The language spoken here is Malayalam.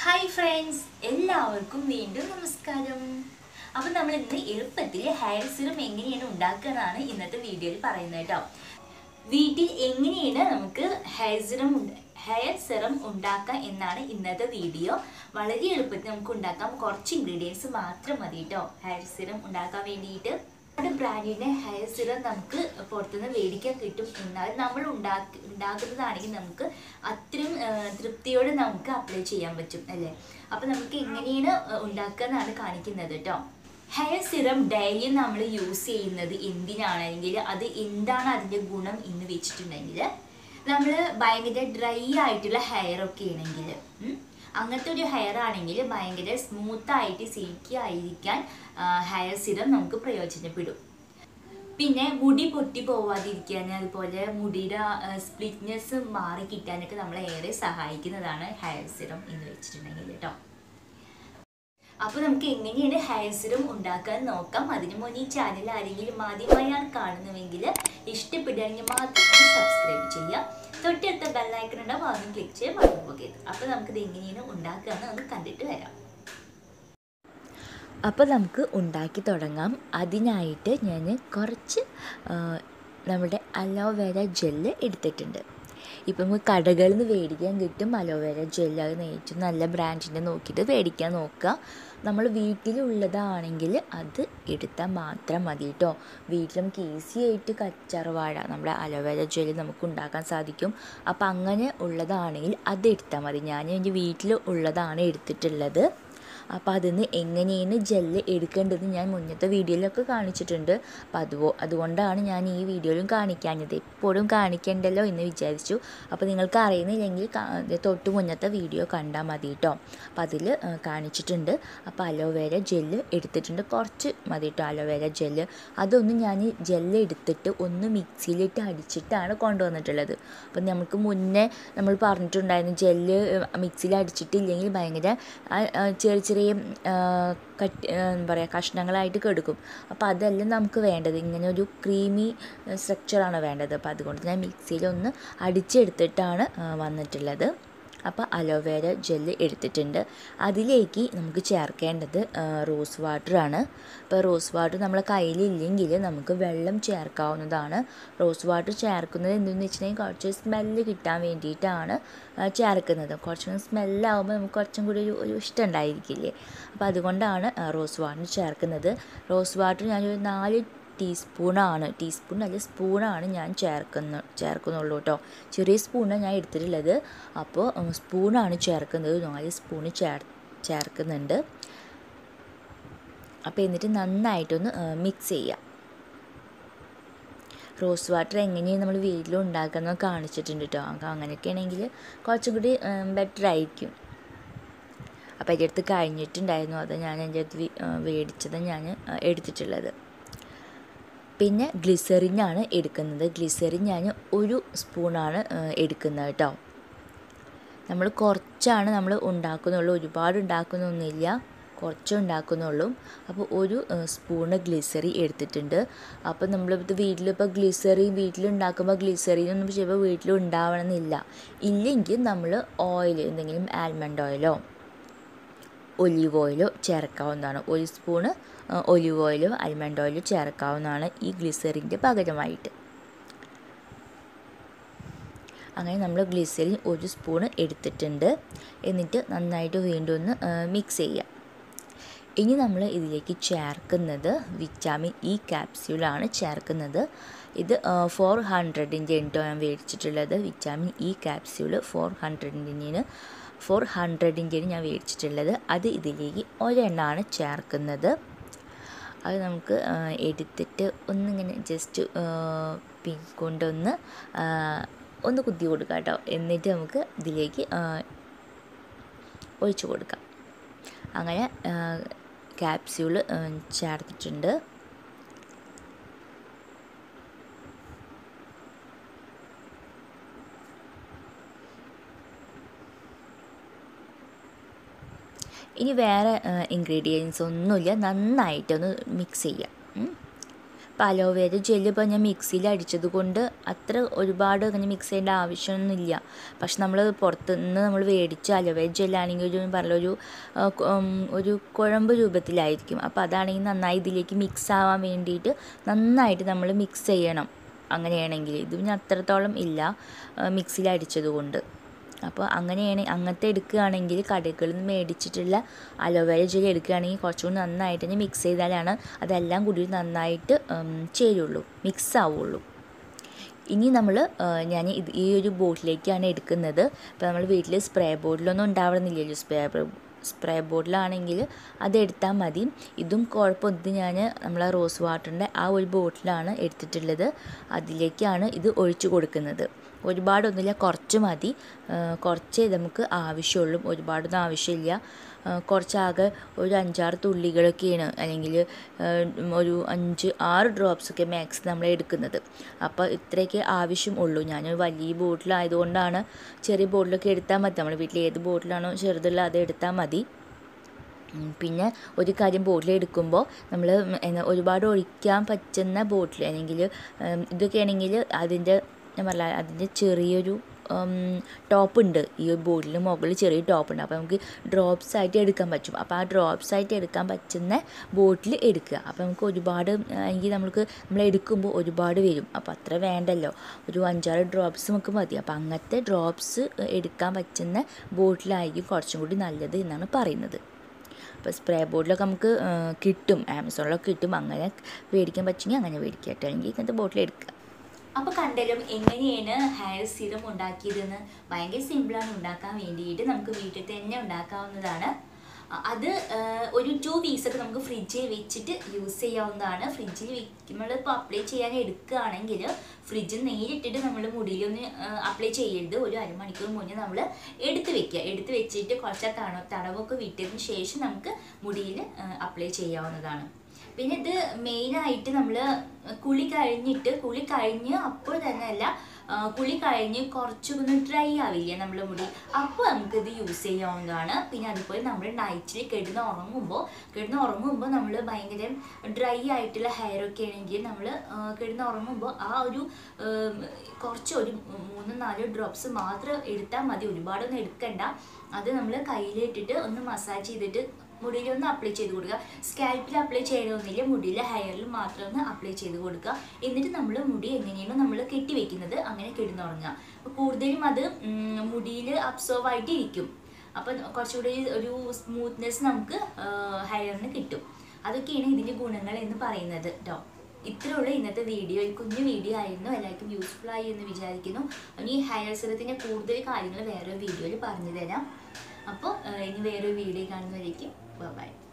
ഹായ് ഫ്രണ്ട്സ് എല്ലാവർക്കും വീണ്ടും നമസ്കാരം അപ്പം നമ്മൾ ഇന്ന് എളുപ്പത്തിൽ ഹെയർ സിറം എങ്ങനെയാണ് ഉണ്ടാക്കുകയെന്നാണ് ഇന്നത്തെ വീഡിയോയിൽ പറയുന്നത് കേട്ടോ വീട്ടിൽ എങ്ങനെയാണ് നമുക്ക് ഹെയർ സിറം ഹെയർ സിറം ഉണ്ടാക്കാം എന്നാണ് ഇന്നത്തെ വീഡിയോ വളരെ എളുപ്പത്തിൽ നമുക്ക് ഉണ്ടാക്കാം കുറച്ച് ഇൻഗ്രീഡിയൻസ് മാത്രം മതി കേട്ടോ ഹെയർ സിറം ഉണ്ടാക്കാൻ വേണ്ടിയിട്ട് നമ്മുടെ ബ്രാൻഡിൻ്റെ ഹെയർ സിറം നമുക്ക് പുറത്തുനിന്ന് മേടിക്കാൻ കിട്ടും എന്നാൽ നമ്മൾ ഉണ്ടാക്കി ഉണ്ടാക്കുന്നതാണെങ്കിൽ നമുക്ക് അത്രയും ആ, തൃപ്തിയോടെ നമുക്ക് അപ്ലൈ ചെയ്യാൻ പറ്റും അല്ലേ അപ്പം നമുക്ക് എങ്ങനെയാണ് ഉണ്ടാക്കുക എന്നാണ് കാണിക്കുന്നത് കേട്ടോ ഹെയർ സിറം ഡെയിലി നമ്മൾ യൂസ് ചെയ്യുന്നത് എന്തിനാണെങ്കിൽ അത് എന്താണ് അതിൻ്റെ ഗുണം എന്ന് വെച്ചിട്ടുണ്ടെങ്കിൽ നമ്മൾ ഭയങ്കര ഡ്രൈ ആയിട്ടുള്ള ഹെയർ ഒക്കെ ആണെങ്കിൽ ഉം, അങ്ങനത്തെ ഒരു ഹെയർ ആണെങ്കിൽ ഭയങ്കര സ്മൂത്ത് ആയിട്ട് സിൽക്കി ആയിരിക്കാൻ ഹെയർ സിറം നമുക്ക് പ്രയോജനപ്പെടും പിന്നെ മുടി പൊട്ടി പോവാതിരിക്കാൻ അതുപോലെ മുടിയുടെ സ്പ്ലിറ്റ്നെസ് മാറി കിട്ടാനൊക്കെ നമ്മളെ ഏറെ സഹായിക്കുന്നതാണ് ഹെയർ സിറം എന്ന് വെച്ചിട്ടുണ്ടെങ്കിൽ കേട്ടോ അപ്പോൾ നമുക്ക് എങ്ങനെയാണ് ഹെയർ സിറം ഉണ്ടാക്കാൻ നോക്കാം അതിനു മുന്നേ ഈ ചാനൽ ആരെങ്കിലും ആദ്യമായാണ് കാണുന്നുവെങ്കിൽ ഇഷ്ടപ്പെടുകയാണെങ്കിൽ മാത്രം സബ്സ്ക്രൈബ് ചെയ്യുക തൊട്ടടുത്ത ബെല്ലൈക്കൺ ഉണ്ടാവും അതും ക്ലിക്ക് ചെയ്യാൻ മറന്നു പോകരുത് അപ്പോൾ നമുക്കിത് എങ്ങനെയാണ് ഉണ്ടാക്കുക എന്ന് ഒന്ന് കണ്ടിട്ട് വരാം അപ്പോൾ നമുക്ക് ഉണ്ടാക്കി തുടങ്ങാം അതിനായിട്ട് ഞാൻ കുറച്ച് ആ, നമ്മുടെ അലോവേര ജെല്ല് എടുത്തിട്ടുണ്ട് ഇപ്പം നമുക്ക് കടകളിൽ നിന്ന് മേടിക്കാൻ കിട്ടും അലോവേര ജെല്ല് അത് ഏറ്റവും നല്ല ബ്രാൻഡിൻ്റെ നോക്കിയിട്ട് മേടിക്കാൻ നോക്കുക നമ്മൾ വീട്ടിലുള്ളതാണെങ്കിൽ അത് എടുത്താൽ മാത്രം മതി കേട്ടോ വീട്ടിൽ നമുക്ക് ഈസി ആയിട്ട് കച്ചറവാഴ നമ്മുടെ അലോവേര ജെല്ല് നമുക്ക് ഉണ്ടാക്കാൻ സാധിക്കും അപ്പോൾ അങ്ങനെ ഉള്ളതാണെങ്കിൽ അത് എടുത്താൽ മതി ഞാൻ എൻ്റെ വീട്ടിൽ ഉള്ളതാണ് എടുത്തിട്ടുള്ളത് അപ്പോൾ അതിന് എങ്ങനെയാണ് ജെല്ല് എടുക്കേണ്ടത് ഞാൻ മുന്നത്തെ വീഡിയോയിലൊക്കെ കാണിച്ചിട്ടുണ്ട് അപ്പോൾ അതുപോ അതുകൊണ്ടാണ് ഞാൻ ഈ വീഡിയോയിലും കാണിക്കാഞ്ഞത് എപ്പോഴും കാണിക്കണ്ടല്ലോ എന്ന് വിചാരിച്ചു അപ്പോൾ നിങ്ങൾക്ക് അറിയുന്നില്ലെങ്കിൽ കാ- തൊട്ട് മുന്നത്തെ വീഡിയോ കണ്ടാൽ മതി കേട്ടോ അപ്പോൾ അതിൽ കാണിച്ചിട്ടുണ്ട് അപ്പോൾ അലോവേര ജെല്ല് എടുത്തിട്ടുണ്ട് കുറച്ച് മതി കേട്ടോ അലോവേര ജെല്ല് അതൊന്ന് ഞാൻ ജെല്ല് എടുത്തിട്ട് ഒന്ന് മിക്സിയിലിട്ട് അടിച്ചിട്ടാണ് കൊണ്ടുവന്നിട്ടുള്ളത് അപ്പം നമുക്ക് മുന്നേ നമ്മൾ പറഞ്ഞിട്ടുണ്ടായിരുന്നു ജെല്ല് മിക്സിയിൽ അടിച്ചിട്ടില്ലെങ്കിൽ ഭയങ്കര ആ, ആ, ചെറിയ ചെറിയ ആ, കട്ട് ആ, എന്താ പറയുക കഷ്ണങ്ങളായിട്ട് കെടുക്കും അപ്പോൾ അതല്ല നമുക്ക് വേണ്ടത് ഇങ്ങനെ ഒരു ക്രീമി സ്ട്രക്ചറാണ് വേണ്ടത് അപ്പോൾ അതുകൊണ്ട് ഞാൻ മിക്സിയിലൊന്ന് അടിച്ചെടുത്തിട്ടാണ് ആ, വന്നിട്ടുള്ളത് അപ്പോൾ അലോവേര ജെല്ല് എടുത്തിട്ടുണ്ട് അതിലേക്ക് നമുക്ക് ചേർക്കേണ്ടത് ആ, റോസ് വാട്ടറാണ് അപ്പോൾ റോസ് വാട്ടർ നമ്മളെ കയ്യിലില്ലെങ്കിൽ നമുക്ക് വെള്ളം ചേർക്കാവുന്നതാണ് റോസ് വാട്ടർ ചേർക്കുന്നത് എന്തെന്ന് വെച്ചിട്ടുണ്ടെങ്കിൽ കുറച്ച് സ്മെല്ല് കിട്ടാൻ വേണ്ടിയിട്ടാണ് ആ, ചേർക്കുന്നത് കുറച്ചും കൂടി സ്മെല്ലാകുമ്പോൾ നമുക്ക് കുറച്ചും കൂടി ഒരു ഒരു ഇഷ്ടം ഉണ്ടായിരിക്കില്ലേ അപ്പോൾ അതുകൊണ്ടാണ് ആ, റോസ് വാട്ടർ ചേർക്കുന്നത് റോസ് വാട്ടർ ഞാനൊരു നാല് ടീസ്പൂണാണ് ടീസ്പൂൺ അല്ല സ്പൂണാണ് ഞാൻ ചേർക്കുന്ന ചേർക്കുന്നുള്ളൂ കേട്ടോ ചെറിയ സ്പൂണാണ് ഞാൻ എടുത്തിട്ടുള്ളത് അപ്പോൾ ഉം, സ്പൂണാണ് ചേർക്കുന്നത് നാല് സ്പൂണ് ചേർ ചേർക്കുന്നുണ്ട് അപ്പോൾ എന്നിട്ട് നന്നായിട്ടൊന്ന് മിക്സ് ചെയ്യുക റോസ് വാട്ടർ എങ്ങനെയാണ് നമ്മൾ വീട്ടിൽ ഉണ്ടാക്കുന്നത് കാണിച്ചിട്ടുണ്ട് കേട്ടോ അപ്പോൾ അങ്ങനെയൊക്കെ ആണെങ്കിൽ കുറച്ചും കൂടി ബെറ്റർ ആയിരിക്കും അപ്പോൾ എൻ്റെ അടുത്ത് കഴിഞ്ഞിട്ടുണ്ടായിരുന്നു അത് ഞാൻ എൻ്റെ അടുത്ത് വി- ആ, മേടിച്ചത് ഞാൻ ആ, എടുത്തിട്ടുള്ളത് പിന്നെ ഗ്ലിസറിനാണ് എടുക്കുന്നത് ഗ്ലിസറിൻ ഞാൻ ഒരു സ്പൂണാണ് ആ, എടുക്കുന്നത് കേട്ടോ നമ്മൾ കുറച്ചാണ് നമ്മൾ ഉണ്ടാക്കുന്നുള്ളൂ ഒരുപാട് ഉണ്ടാക്കുന്നൊന്നുമില്ല കുറച്ച് ഉണ്ടാക്കുന്നുള്ളൂ അപ്പോൾ ഒരു ആ, സ്പൂണ് ഗ്ലിസറി എടുത്തിട്ടുണ്ട് അപ്പോൾ നമ്മളിപ്പോൾ വീട്ടിലിപ്പോൾ ഗ്ലിസറി വീട്ടിലുണ്ടാക്കുമ്പോൾ ഗ്ലിസറിനൊന്നും ചിലപ്പോൾ വീട്ടിൽ ഉണ്ടാവണമെന്നില്ല ഇല്ലെങ്കിൽ നമ്മൾ ഓയിൽ എന്തെങ്കിലും ആൽമണ്ട് ഓയിലോ ഒലീവ് ഓയിലോ ചേർക്കാവുന്നതാണ് ഒരു സ്പൂണ് ആ, ഒലീവ് ഓയിലോ ആൽമണ്ട് ഓയിലോ ചേർക്കാവുന്നതാണ് ഈ ഗ്ലിസറിൻ്റെ പകരമായിട്ട് അങ്ങനെ നമ്മൾ ഗ്ലിസറിൻ ഒരു സ്പൂണ് എടുത്തിട്ടുണ്ട് എന്നിട്ട് നന്നായിട്ട് വീണ്ടും ഒന്ന് മിക്സ് ചെയ്യുക ഇനി നമ്മൾ ഇതിലേക്ക് ചേർക്കുന്നത് വിറ്റാമിൻ ഇ ക്യാപ്സ്യൂളാണ് ചേർക്കുന്നത് ഇത് ഫോർ ഹൺഡ്രഡിൻ്റെ ഉണ്ടോ ഞാൻ മേടിച്ചിട്ടുള്ളത് വിറ്റാമിൻ ഇ ക്യാപ്സ്യൂള് ഫോർ ഹൺഡ്രഡിന് ഫോർ ഹൺഡ്രഡിൻ്റെയാണ് ഞാൻ മേടിച്ചിട്ടുള്ളത് അത് ഇതിലേക്ക് ഒരെണ്ണമാണ് ചേർക്കുന്നത് അത് നമുക്ക് ആ, എടുത്തിട്ട് ഒന്നിങ്ങനെ ജസ്റ്റ് പിൻ കൊണ്ടൊന്ന് ആ, ഒന്ന് കുത്തി കൊടുക്കാം കേട്ടോ എന്നിട്ട് നമുക്ക് ഇതിലേക്ക് ആ, ഒഴിച്ചു കൊടുക്കാം അങ്ങനെ ക്യാപ്സ്യൂള് ചേർത്തിട്ടുണ്ട് ഇനി വേറെ ഇൻഗ്രീഡിയൻസ് ഒന്നുമില്ല നന്നായിട്ടൊന്ന് മിക്സ് ചെയ്യുക ഉം. ഇപ്പോൾ അലോവേര ജെല്ല് ഇപ്പോൾ ഞാൻ മിക്സിയിൽ അടിച്ചത് കൊണ്ട് അത്ര ഒരുപാട് അങ്ങനെ മിക്സ് ചെയ്യേണ്ട ആവശ്യമൊന്നുമില്ല പക്ഷെ നമ്മൾ പുറത്തുനിന്ന് നമ്മൾ മേടിച്ച അലോവേര ജെല്ലാണെങ്കിൽ ഒരു പറഞ്ഞ ഒരു ആ, കൊ- ഉം, ഒരു കുഴമ്പ് രൂപത്തിലായിരിക്കും അപ്പോൾ അതാണെങ്കിൽ നന്നായി ഇതിലേക്ക് മിക്സ് ആവാൻ വേണ്ടിയിട്ട് നന്നായിട്ട് നമ്മൾ മിക്സ് ചെയ്യണം അങ്ങനെയാണെങ്കിൽ ഇത് പിന്നെ അത്രത്തോളം ഇല്ല മിക്സിയിൽ അടിച്ചത് കൊണ്ട് അപ്പോൾ അങ്ങനെയാണ് അങ്ങനത്തെ എടുക്കുകയാണെങ്കിൽ കടകളിൽ നിന്ന് മേടിച്ചിട്ടുള്ള അലോവേര ജെൽ എടുക്കുകയാണെങ്കിൽ കുറച്ചുകൂടി നന്നായിട്ട് തന്നെ മിക്സ് ചെയ്താലാണ് അതെല്ലാം കൂടി നന്നായിട്ട് ഉം, ചേരുള്ളൂ മിക്സ് ആവുള്ളൂ ഇനി നമ്മൾ ഞാൻ ഇത് ഈ ഒരു ബോട്ടിലേക്കാണ് എടുക്കുന്നത് ഇപ്പോൾ നമ്മൾ വീട്ടിൽ സ്പ്രേ ബോട്ടിലൊന്നും ഉണ്ടാവണമെന്നില്ലല്ലോ സ്പ്രേ സ്പ്രേ ബോട്ടിലാണെങ്കിൽ അത് എടുത്താൽ മതി ഇതും കുഴപ്പമൊന്നും ഞാൻ നമ്മളെ റോസ് വാട്ടറിൻ്റെ ആ ഒരു ബോട്ടിലാണ് എടുത്തിട്ടുള്ളത് അതിലേക്കാണ് ഇത് ഒഴിച്ചു കൊടുക്കുന്നത് ഒരുപാടൊന്നുമില്ല കുറച്ച് മതി ആ, കുറച്ചേ നമുക്ക് ആവശ്യമുള്ളൂ ഒരുപാടൊന്നും ആവശ്യമില്ല ആ, കുറച്ചാകെ ഒരു അഞ്ചാറ് തുള്ളികളൊക്കെയാണ് അല്ലെങ്കിൽ ആ, ഒരു അഞ്ച് ആറ് ഡ്രോപ്സൊക്കെ മാക്സ് നമ്മൾ എടുക്കുന്നത് അപ്പോൾ ഇത്രയൊക്കെ ആവശ്യം ഉള്ളൂ ഞാൻ വലിയ ബോട്ടിലായതുകൊണ്ടാണ് ചെറിയ ബോട്ടിലൊക്കെ എടുത്താൽ മതി നമ്മുടെ വീട്ടിൽ ഏത് ബോട്ടിലാണോ ചെറുതുള്ള അത് എടുത്താൽ മതി ഉം, പിന്നെ ഒരു കാര്യം ബോട്ടിൽ എടുക്കുമ്പോൾ നമ്മൾ ഒരുപാട് ഒഴിക്കാൻ പറ്റുന്ന ബോട്ടിൽ അല്ലെങ്കിൽ ഉം, ഇതൊക്കെ ആണെങ്കിൽ അതിൻ്റെ ഞാൻ പറഞ്ഞ അതിൻ്റെ ചെറിയൊരു ടോപ്പ് ഉണ്ട് ഈ ഒരു ബോട്ടിൽ മുകളിൽ ചെറിയ ടോപ്പ് ഉണ്ട് അപ്പോൾ നമുക്ക് ഡ്രോപ്സ് ആയിട്ട് എടുക്കാൻ പറ്റും അപ്പോൾ ആ ഡ്രോപ്സ് ആയിട്ട് എടുക്കാൻ പറ്റുന്ന ബോട്ടിൽ എടുക്കുക അപ്പോൾ നമുക്ക് ഒരുപാട് എങ്കിൽ നമുക്ക് നമ്മൾ എടുക്കുമ്പോൾ ഒരുപാട് വരും അപ്പോൾ അത്ര വേണ്ടല്ലോ ഒരു അഞ്ചാറ് ഡ്രോപ്സ് നമുക്ക് മതി അപ്പോൾ അങ്ങനത്തെ ഡ്രോപ്സ് എടുക്കാൻ പറ്റുന്ന ബോട്ടിലായിരിക്കും കുറച്ചും കൂടി നല്ലത് എന്നാണ് പറയുന്നത് അപ്പോൾ സ്പ്രേ ബോട്ടിലൊക്കെ നമുക്ക് ആ, കിട്ടും ആമസോണിലൊക്കെ കിട്ടും അങ്ങനെ മേടിക്കാൻ പറ്റുമെങ്കിൽ അങ്ങനെ മേടിക്കുക കേട്ടോ അല്ലെങ്കിൽ ഇങ്ങനത്തെ ബോട്ടിൽ എടുക്കുക അപ്പൊ കണ്ടലും എങ്ങനെയാണ് ഹെയർ സീറം ഉണ്ടാക്കിയതെന്ന് ഭയങ്കര സിമ്പിളാണ് ഉണ്ടാക്കാൻ വേണ്ടിയിട്ട് നമുക്ക് വീട്ടിൽ തന്നെ ഉണ്ടാക്കാവുന്നതാണ് അ- അത് ആ, ഒരു ടു വീക്സ് ഒക്കെ നമുക്ക് ഫ്രിഡ്ജിൽ വെച്ചിട്ട് യൂസ് ചെയ്യാവുന്നതാണ് ഫ്രിഡ്ജിൽ നമ്മൾ ഇപ്പോൾ അപ്ലൈ ചെയ്യാൻ എടുക്കുകയാണെങ്കിൽ ഫ്രിഡ്ജിൽ നേരിട്ടിട്ട് നമ്മൾ മുടിയിലൊന്ന് അപ്ലൈ ചെയ്യരുത് ഒരു അരമണിക്കൂർ മുന്നേ നമ്മൾ എടുത്ത് വെക്കുക എടുത്ത് വെച്ചിട്ട് കുറച്ച് തണ തടവൊക്കെ വിട്ടതിന് ശേഷം നമുക്ക് മുടിയിൽ അപ്ലൈ ചെയ്യാവുന്നതാണ് പിന്നെ ഇത് മെയിനായിട്ട് നമ്മൾ കുളി കഴിഞ്ഞിട്ട് കുളി കഴിഞ്ഞ് അപ്പോൾ തന്നെ അല്ല ആ, കുളി കഴിഞ്ഞ് കുറച്ചൊന്ന് ഡ്രൈ ആവില്ലേ നമ്മുടെ മുടി അപ്പോൾ നമുക്കിത് യൂസ് ചെയ്യാവുന്നതാണ് പിന്നെ അതുപോലെ നമ്മൾ നൈറ്റിൽ കിടന്ന് ഉറങ്ങുമ്പോൾ കിടന്ന് ഉറങ്ങുമ്പോൾ നമ്മൾ ഭയങ്കര ഡ്രൈ ആയിട്ടുള്ള ഹെയർ ഒക്കെ ആണെങ്കിൽ നമ്മൾ കിടന്ന് ഉറങ്ങുമ്പോൾ ആ ഒരു ഉം, കുറച്ച് ഒരു മൂന്ന് നാല് ഡ്രോപ്സ് മാത്രം എടുത്താൽ മതി ഒരുപാടൊന്നും എടുക്കണ്ട അത് നമ്മൾ കയ്യിലിട്ടിട്ട് ഒന്ന് മസാജ് ചെയ്തിട്ട് മുടിയിൽ ഒന്ന് അപ്ലൈ ചെയ്ത് കൊടുക്കുക സ്കാൽപ്പിൽ അപ്ലൈ ചെയ്യണമെന്നില്ല മുടിയിലെ ഹെയറിൽ മാത്രം ഒന്ന് അപ്ലൈ ചെയ്ത് കൊടുക്കുക എന്നിട്ട് നമ്മൾ മുടി എങ്ങനെയാണോ നമ്മൾ കെട്ടിവെക്കുന്നത് അങ്ങനെ കിടന്നുറങ്ങുക അപ്പോൾ കൂടുതലും അത് മുടിയിൽ അബ്സോർവ് ആയിട്ട് ഇരിക്കും അപ്പം കുറച്ചുകൂടി ഒരു സ്മൂത്ത്നെസ് നമുക്ക് ഹെയറിന് കിട്ടും അതൊക്കെയാണ് ഇതിൻ്റെ ഗുണങ്ങൾ എന്ന് പറയുന്നത് കേട്ടോ ഇത്രയുള്ള ഇന്നത്തെ വീഡിയോ ഒരു കുഞ്ഞു വീഡിയോ ആയിരുന്നു എല്ലാവർക്കും യൂസ്ഫുൾ ആയി എന്ന് വിചാരിക്കുന്നു ഇനി ഹെയർ സിറത്തിൻ്റെ കൂടുതൽ കാര്യങ്ങൾ വേറെ വീഡിയോയിൽ പറഞ്ഞു തരാം അപ്പോൾ ഇനി വേറൊരു വീഡിയോ കാണുന്നവരേക്കും ബൈ